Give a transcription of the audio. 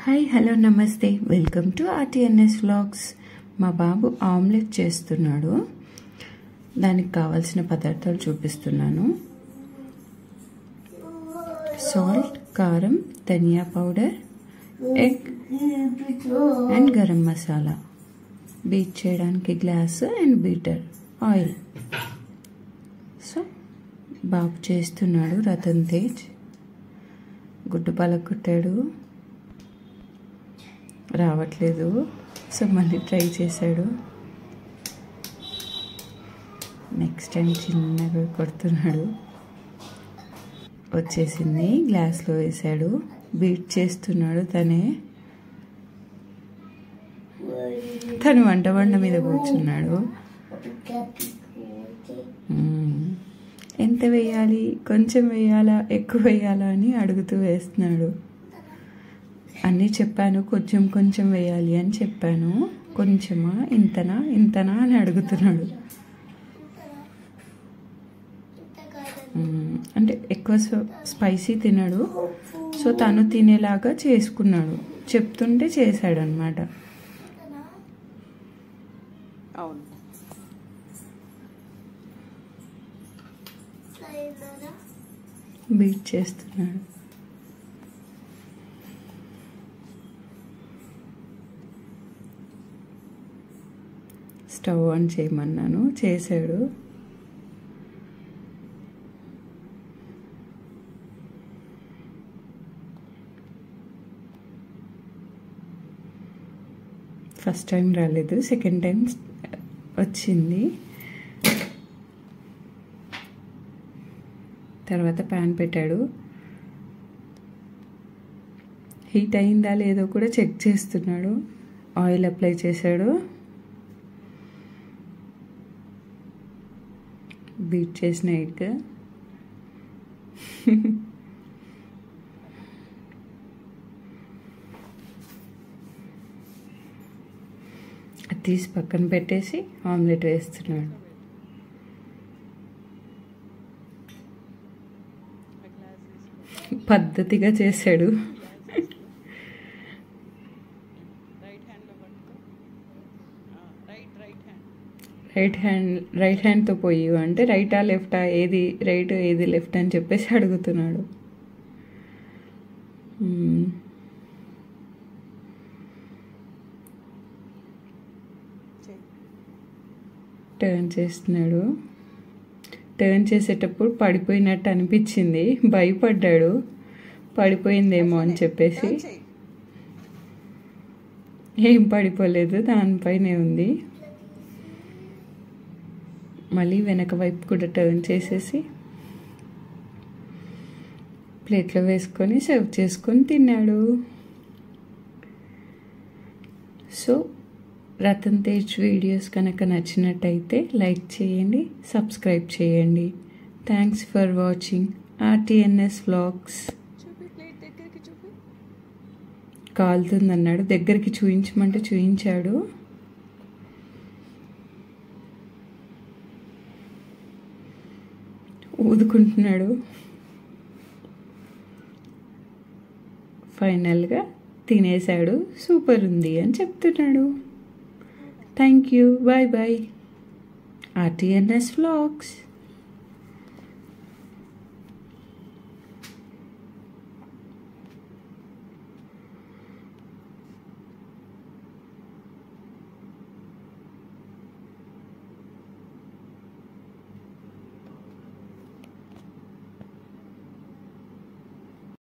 Hi hello నమస్తే welcome to RTNS vlogs మా బాబు ఆమ్లెట్ చేస్తున్నాడు దానికి కావాల్సిన పదార్థాలు చూపిస్తున్నాను సాల్ట్ కారం ధనియా powder egg and garam masala beat చేయడానికి glass and beater oil so బాబు చేస్తున్నాడు రతన్ తేజ్ గుడ్డు పలకొట్టాడు రావట్లేదు సో మళ్ళీ ట్రై చేశాడు నెక్స్ట్ టైం చిన్నగా కొడుతున్నాడు వచ్చేసింది గ్లాస్లో వేసాడు బీట్ చేస్తున్నాడు తనే తను వంట వంట మీద కూర్చున్నాడు ఎంత వేయాలి కొంచెం వేయాలా ఎక్కువ వేయాలా అని అడుగుతూ వేస్తున్నాడు అన్నీ చెప్పాను కొంచెం కొంచెం వేయాలి అని చెప్పాను కొంచెమా ఇంతనా ఇంతనా అని అడుగుతున్నాడు అంటే ఎక్కువ స్పైసీ తినడు సో తను తినేలాగా చేసుకున్నాడు చెప్తుంటే చేశాడు అనమాట అవును బీట్ చేస్తున్నాడు స్టవ్ ఆన్ చేయమన్నాను చేశాడు ఫస్ట్ టైం రాలేదు సెకండ్ టైం వచ్చింది తర్వాత ప్యాన్ పెట్టాడు హీట్ అయిందా లేదో కూడా చెక్ చేస్తున్నాడు ఆయిల్ అప్లై చేశాడు బీట్ చేసిన ఎగ్ అది తీసి పక్కన పెట్టేసి ఆమ్లెట్ వేస్తున్నాడు పద్ధతిగా చేశాడు రైట్ హ్యాండ్లో పట్టుకో right right hand right hand right హ్యాండ్తో పోయి అంటే రైటా లెఫ్టా ఏది రైట్ ఏది లెఫ్ట్ అని చెప్పేసి అడుగుతున్నాడు మ్మ్. చెయ్యి టర్న్ చేస్తున్నాడు టర్న్ చేసేటప్పుడు పడిపోయినట్టు అనిపించింది భయపడ్డాడు పడిపోయిందేమో అని చెప్పేసి టర్న్ చెయ్యి ఏం పడిపోలేదు దానిపైనే ఉంది మళ్ళీ వెనక వైపు కూడా టర్న్ చేసేసి ప్లేట్లో వేసుకొని సర్వ్ చేసుకొని తిన్నాడు సో రతన్ తేజ్ వీడియోస్ కనుక నచ్చినట్టయితే లైక్ చేయండి సబ్స్క్రైబ్ చేయండి thanks for watching RTNS vlogs చూపి ప్లేట్ దగ్గరికి చూపి కాలుతుందన్నాడు దగ్గరికి చూయించమంటే చూయించాడు ఊదుకుంటున్నాడు ఫైనల్గా తినేశాడు సూపర్ ఉంది అని చెప్తున్నాడు thank you bye bye RTNS vlogs